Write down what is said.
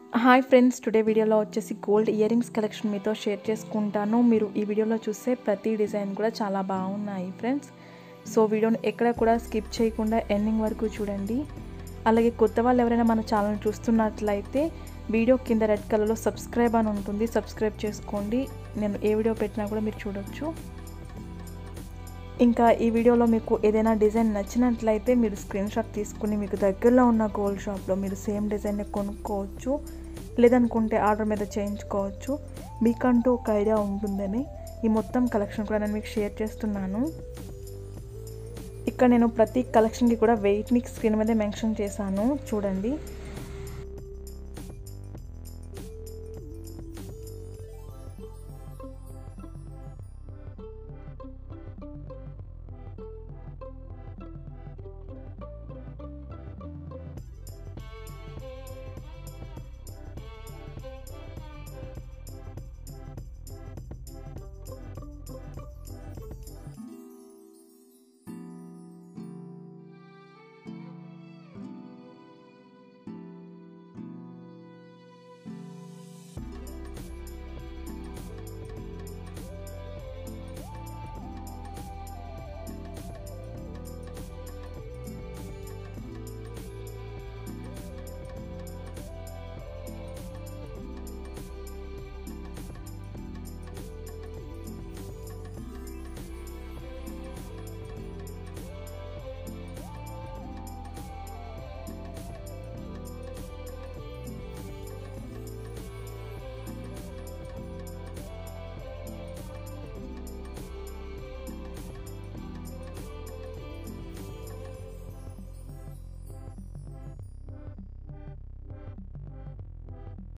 hi friends today వీడియోలో వచ్చేసి gold earrings collection మీతో షేర్ చేసుకుంటాను మీరు ఈ వీడియోలో చూసే ప్రతి డిజైన్ కూడా చాలా బాగున్నాయి ఫ్రెండ్స్ సో వీడియోని ఎక్కడ కూడా స్కిప్ చేయకుండా ఎండింగ్ వరకు చూడండి అలాగే కొత్త వాళ్ళు ఎవరైనా మన ఛానల్ చూస్తున్నట్లయితే వీడియో కింద రెడ్ కలర్లో సబ్స్క్రైబ్ అని ఉంటుంది సబ్స్క్రైబ్ చేసుకోండి నేను ఏ వీడియో పెట్టినా కూడా మీరు చూడొచ్చు ఇంకా ఈ వీడియోలో మీకు ఏదైనా డిజైన్ నచ్చినట్లయితే మీరు స్క్రీన్ షాట్ తీసుకుని మీకు దగ్గరలో ఉన్న గోల్డ్ షాప్లో మీరు సేమ్ డిజైన్ కొనుక్కోవచ్చు లేదనుకుంటే ఆర్డర్ మీద చేయించుకోవచ్చు మీకంటూ ఒక ఐడియా ఉంటుందని ఈ మొత్తం కలెక్షన్ కూడా నేను మీకు షేర్ చేస్తున్నాను ఇక్కడ నేను ప్రతి కలెక్షన్కి కూడా వెయిట్ని స్క్రీన్ మీద మెన్షన్ చేశాను చూడండి